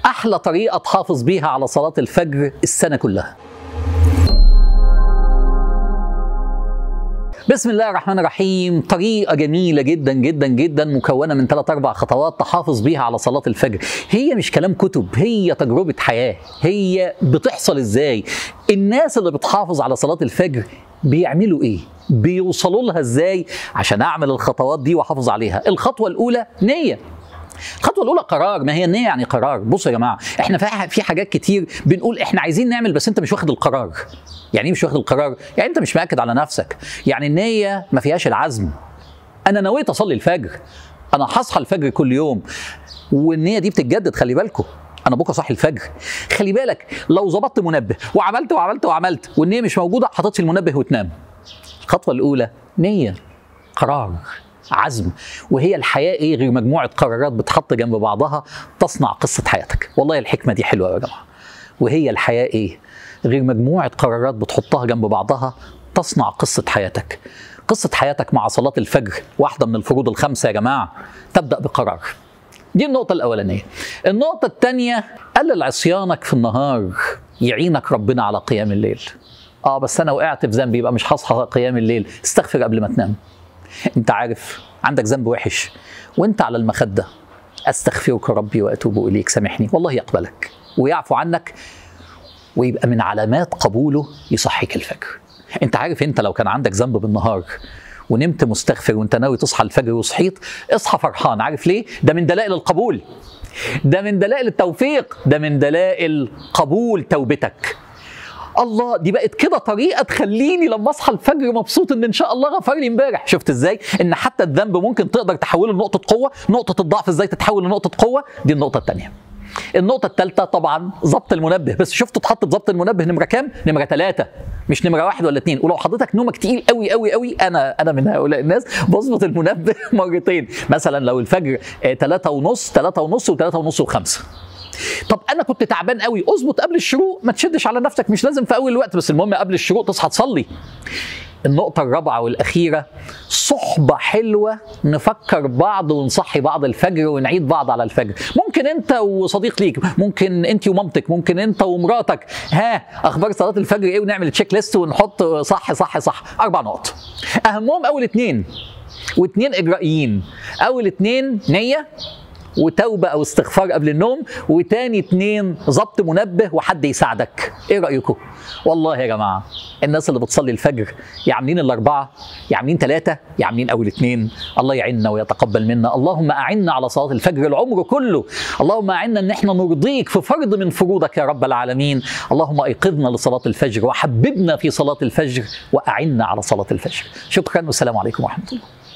احلى طريقه تحافظ بيها على صلاه الفجر السنه كلها بسم الله الرحمن الرحيم طريقة جميلة جدا جدا جدا مكونة من ثلاث أربع خطوات تحافظ بيها على صلاة الفجر هي مش كلام كتب هي تجربة حياة هي بتحصل إزاي الناس اللي بتحافظ على صلاة الفجر بيعملوا إيه بيوصلوا لها إزاي عشان أعمل الخطوات دي وأحافظ عليها الخطوة الأولى نية الخطوه الاولى قرار ما هي النيه يعني قرار بصوا يا جماعه احنا في في حاجات كتير بنقول احنا عايزين نعمل بس انت مش واخد القرار يعني ايه مش واخد القرار يعني انت مش مأكد على نفسك يعني النيه ما فيهاش العزم انا نويت اصلي الفجر انا هصحى الفجر كل يوم والنيه دي بتتجدد خلي بالكم انا بكره صاحي الفجر خلي بالك لو ظبطت منبه وعملت وعملت وعملت والنيه مش موجوده هتطفي المنبه وتنام الخطوه الاولى نيه قرار عزم وهي الحياه ايه غير مجموعه قرارات بتحط جنب بعضها تصنع قصه حياتك والله الحكمه دي حلوه يا جماعه وهي الحياه ايه غير مجموعه قرارات بتحطها جنب بعضها تصنع قصه حياتك قصه حياتك مع صلاه الفجر واحده من الفروض الخمسه يا جماعه تبدا بقرار دي النقطة الأولانية. النقطة الثانية قلل عصيانك في النهار يعينك ربنا على قيام الليل. اه بس أنا وقعت في ذنب يبقى مش هصحى قيام الليل، استغفر قبل ما تنام. انت عارف عندك ذنب وحش وانت على المخده استغفرك ربي واتوب اليك سامحني والله يقبلك ويعفو عنك ويبقى من علامات قبوله يصحيك الفجر انت عارف انت لو كان عندك ذنب بالنهار ونمت مستغفر وانت ناوي تصحى الفجر وصحيت اصحى فرحان عارف ليه ده من دلائل القبول ده من دلائل التوفيق ده من دلائل قبول توبتك الله دي بقت كده طريقه تخليني لما اصحى الفجر مبسوط ان ان شاء الله غفر لي امبارح شفت ازاي ان حتى الذنب ممكن تقدر تحوله لنقطه قوه نقطه الضعف ازاي تتحول لنقطه قوه دي النقطه الثانيه النقطة الثالثة طبعا ظبط المنبه بس شفتوا اتحط ظبط المنبه نمرة كام؟ نمرة ثلاثة مش نمرة واحد ولا اثنين ولو حضرتك نومك تقيل قوي قوي قوي أنا أنا من هؤلاء الناس بظبط المنبه مرتين مثلا لو الفجر ثلاثة ونص ثلاثة ونص وثلاثة ونص وخمسة طب انا كنت تعبان قوي اظبط قبل الشروق ما تشدش على نفسك مش لازم في اول الوقت بس المهم قبل الشروق تصحى تصلي النقطة الرابعة والأخيرة صحبة حلوة نفكر بعض ونصحي بعض الفجر ونعيد بعض على الفجر ممكن أنت وصديق ليك ممكن أنت ومامتك ممكن أنت ومراتك ها أخبار صلاة الفجر إيه ونعمل تشيك ليست ونحط صح صح صح أربع نقط أهمهم أول اتنين واتنين إجرائيين أول اتنين نية وتوبة أو استغفار قبل النوم وتاني اتنين ظبط منبه وحد يساعدك ايه رأيكم والله يا جماعة الناس اللي بتصلي الفجر يا عاملين الأربعة يا عاملين ثلاثة يا عاملين أول اتنين الله يعيننا ويتقبل منا اللهم أعنا على صلاة الفجر العمر كله اللهم أعنا أن احنا نرضيك في فرض من فروضك يا رب العالمين اللهم أيقظنا لصلاة الفجر وحببنا في صلاة الفجر وأعنا على صلاة الفجر شكرا والسلام عليكم ورحمة الله